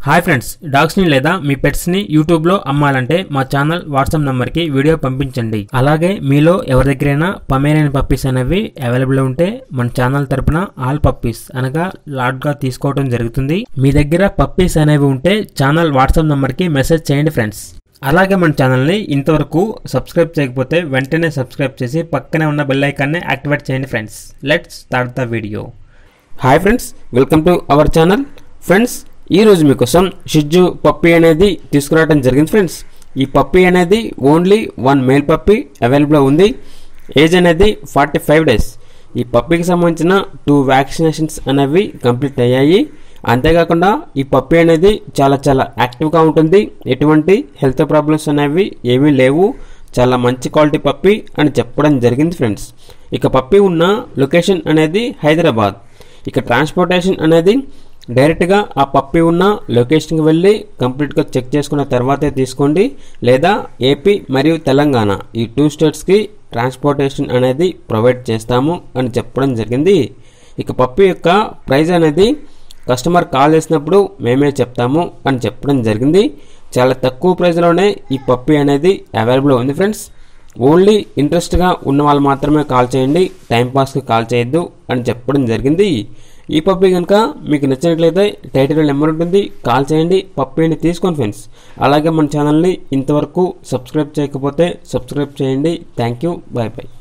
hi friends డాగ్స్ని లేదా మీ పెట్స్ని యూట్యూబ్లో అమ్మాలంటే మా ఛానల్ వాట్సాప్ నెంబర్కి వీడియో పంపించండి అలాగే మీలో ఎవరి దగ్గరైనా పమేరియన్ పప్పీస్ అనేవి అవైలబుల్ ఉంటే మన ఛానల్ తరపున ఆల్ పప్పీస్ అనగా లాట్గా తీసుకోవడం జరుగుతుంది మీ దగ్గర పప్పీస్ అనేవి ఉంటే ఛానల్ వాట్సాప్ నెంబర్కి మెసేజ్ చేయండి ఫ్రెండ్స్ అలాగే మన ఛానల్ని ఇంతవరకు సబ్స్క్రైబ్ చేయకపోతే వెంటనే సబ్స్క్రైబ్ చేసి పక్కనే ఉన్న బెల్ ఐకాన్ని యాక్టివేట్ చేయండి friends let's start the video hi friends welcome to our channel friends ఈ రోజు మీకోసం షిజ్జు పప్పీ అనేది తీసుకురావడం జరిగింది ఫ్రెండ్స్ ఈ పప్పీ అనేది only one male puppy available ఉంది ఏజ్ అనేది ఫార్టీ ఫైవ్ డేస్ ఈ పప్పీకి సంబంధించిన టూ వ్యాక్సినేషన్స్ అనేవి కంప్లీట్ అయ్యాయి అంతేకాకుండా ఈ పప్పీ అనేది చాలా చాలా యాక్టివ్గా ఉంటుంది ఎటువంటి హెల్త్ ప్రాబ్లమ్స్ అనేవి ఏమీ లేవు చాలా మంచి క్వాలిటీ పప్పీ అని చెప్పడం జరిగింది ఫ్రెండ్స్ ఇక పప్పీ ఉన్న లొకేషన్ అనేది హైదరాబాద్ ఇక ట్రాన్స్పోర్టేషన్ అనేది డైరెక్ట్గా ఆ పప్పి ఉన్న లొకేషన్కి వెళ్ళి కంప్లీట్గా చెక్ చేసుకున్న తర్వాతే తీసుకోండి లేదా ఏపీ మరియు తెలంగాణ ఈ టూ స్టేట్స్కి ట్రాన్స్పోర్టేషన్ అనేది ప్రొవైడ్ చేస్తాము అని చెప్పడం జరిగింది ఇక పప్పి యొక్క ప్రైస్ అనేది కస్టమర్ కాల్ చేసినప్పుడు మేమే చెప్తాము అని చెప్పడం జరిగింది చాలా తక్కువ ప్రైస్లోనే ఈ పప్పి అనేది అవైలబుల్ ఉంది ఫ్రెండ్స్ ఓన్లీ ఇంట్రెస్ట్గా ఉన్న వాళ్ళు మాత్రమే కాల్ చేయండి టైంపాస్కి కాల్ చేయొద్దు అని చెప్పడం జరిగింది ఈ పప్పీ కనుక మీకు నచ్చినట్లయితే టైటిల్ నెంబర్ ఉంటుంది కాల్ చేయండి పప్పీని తీసుకోండి ఫ్రెండ్స్ అలాగే మన ఛానల్ని ఇంతవరకు సబ్స్క్రైబ్ చేయకపోతే సబ్స్క్రైబ్ చేయండి థ్యాంక్ యూ బాయ్ బాయ్